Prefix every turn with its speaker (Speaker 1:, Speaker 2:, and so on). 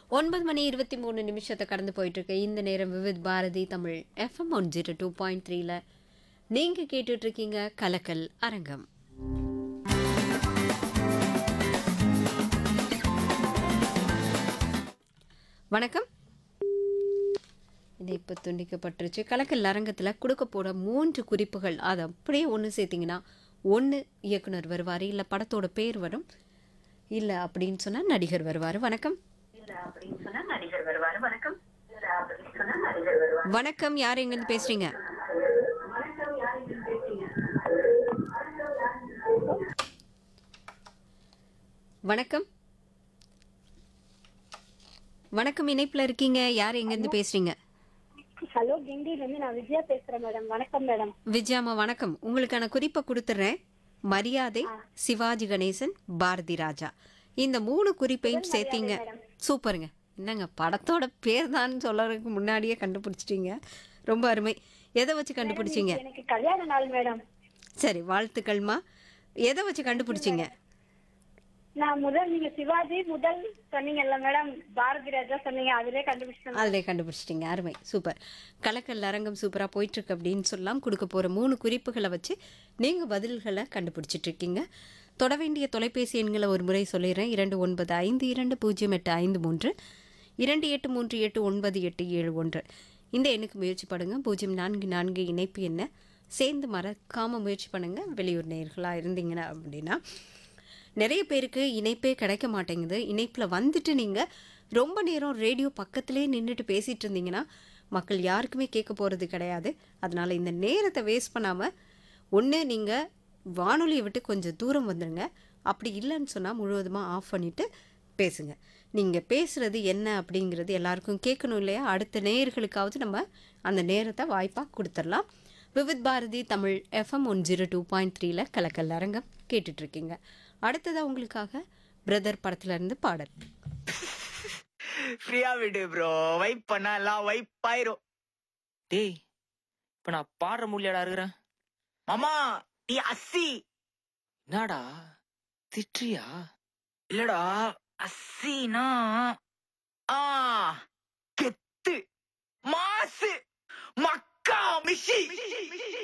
Speaker 1: ஒன்பது மணி இருபத்தி மூணு நிமிஷத்தை கடந்து போயிட்டு இருக்கு இந்த நேரம் Vividh Bharati Tamil FM one zero two point த்ரீல நீங்க கேட்டுட்டு இருக்கீங்க கலக்கல் அரங்கம் வணக்கம் இணைப்பு துண்டிக்கப்பட்டுருச்சு கலக்கல் அரங்கத்தில் கொடுக்க போட மூன்று குறிப்புகள் அதை அப்படியே ஒன்று சேர்த்திங்கன்னா ஒன்று இயக்குனர் வருவார் இல்லை படத்தோட பேர் வரும் இல்லை அப்படின்னு சொன்னால் நடிகர் வருவார் வணக்கம் வணக்கம் யார் எங்கேருந்து பேசுறீங்க வணக்கம் வணக்கம் இணைப்புல இருக்கீங்க யார் எங்கேருந்து பேசுறீங்க
Speaker 2: ஹலோ கிண்டில இருந்து நான் விஜயா பேசுறேன் மேடம் வணக்கம் மேடம்
Speaker 1: விஜயாமா வணக்கம் உங்களுக்கான குறிப்பை கொடுத்துட்றேன் மரியாதை சிவாஜி கணேசன் பாரதி ராஜா இந்த மூணு குறிப்பையும் சேர்த்தீங்க சூப்பருங்க என்னங்க படத்தோட பேர் தான் சொல்லறதுக்கு முன்னாடியே கண்டுபிடிச்சிட்டீங்க ரொம்ப அருமை எதை வச்சு கண்டுபிடிச்சீங்க
Speaker 2: எனக்கு கல்யாண நாள் மேடம்
Speaker 1: சரி வாழ்த்துக்கள்மா எதை வச்சு கண்டுபிடிச்சீங்க
Speaker 2: நான் முதல் நீங்க சிவாஜி முதல் சொன்னீங்கல்ல மேடம் பாரதி ராஜா சொன்னீங்க அதிலே கண்டுபிடிச்சேன்
Speaker 1: அதிலே கண்டுபிடிச்சிட்டிங்க அருமை சூப்பர் கலக்கல் அரங்கம் சூப்பராக போயிட்டுருக்கு அப்படின்னு சொல்லலாம் கொடுக்க போகிற மூணு குறிப்புகளை வச்சு நீங்கள் பதில்களை கண்டுபிடிச்சிட்டு இருக்கீங்க தொட வேண்டிய தொலைபேசி எண்களை ஒரு முறை சொல்லிடுறேன் இரண்டு ஒன்பது ஐந்து இரண்டு பூஜ்ஜியம் எட்டு ஐந்து மூன்று இரண்டு எட்டு மூன்று எட்டு ஒன்பது எட்டு ஏழு ஒன்று இந்த எண்ணுக்கு முயற்சி பண்ணுங்க பூஜ்ஜியம் நான்கு நான்கு இணைப்பு என்ன சேர்ந்து மறக்காமல் முயற்சி பண்ணுங்க வெளியூர் நேர்களாக இருந்தீங்கன்னா அப்படின்னா நிறைய பேருக்கு இணைப்பே கிடைக்க மாட்டேங்குது இணைப்பில் வந்துட்டு நீங்கள் ரொம்ப நேரம் ரேடியோ பக்கத்திலே நின்றுட்டு பேசிகிட்டு இருந்தீங்கன்னா மக்கள் யாருக்குமே கேட்க போகிறது கிடையாது அதனால் இந்த நேரத்தை வேஸ்ட் பண்ணாமல் ஒன்று நீங்கள் வானொலியை விட்டு கொஞ்சம் தூரம் வந்துடுங்க அப்படி இல்லைன்னு சொன்னால் முழுவதுமாக ஆஃப் பண்ணிவிட்டு பேசுங்க நீங்கள் பேசுகிறது என்ன அப்படிங்கிறது எல்லாருக்கும் கேட்கணும் இல்லையா அடுத்த நேயர்களுக்காவது நம்ம அந்த நேரத்தை வாய்ப்பாக கொடுத்துடலாம் Vividh Bharati Tamil FM one zero two point த்ரீல கலக்கல் அரங்கம் கேட்டுட்ருக்கீங்க அடுத்ததாக உங்களுக்காக பிரதர் படத்துலேருந்து பாடல்
Speaker 3: ஃப்ரீயா விடு ப்ரோ வைப் பண்ணா எல்லாம் வைப் ஆயிரும்
Speaker 4: டேய் இப்ப நான் பாடுற முடியாடா இருக்கிறேன்
Speaker 3: மாமா நீ அஸ்ஸி
Speaker 4: என்னடா திட்றியா
Speaker 3: இல்லடா அஸ்ஸினா ஆ கெத்து மாசு மக்கா மிஷி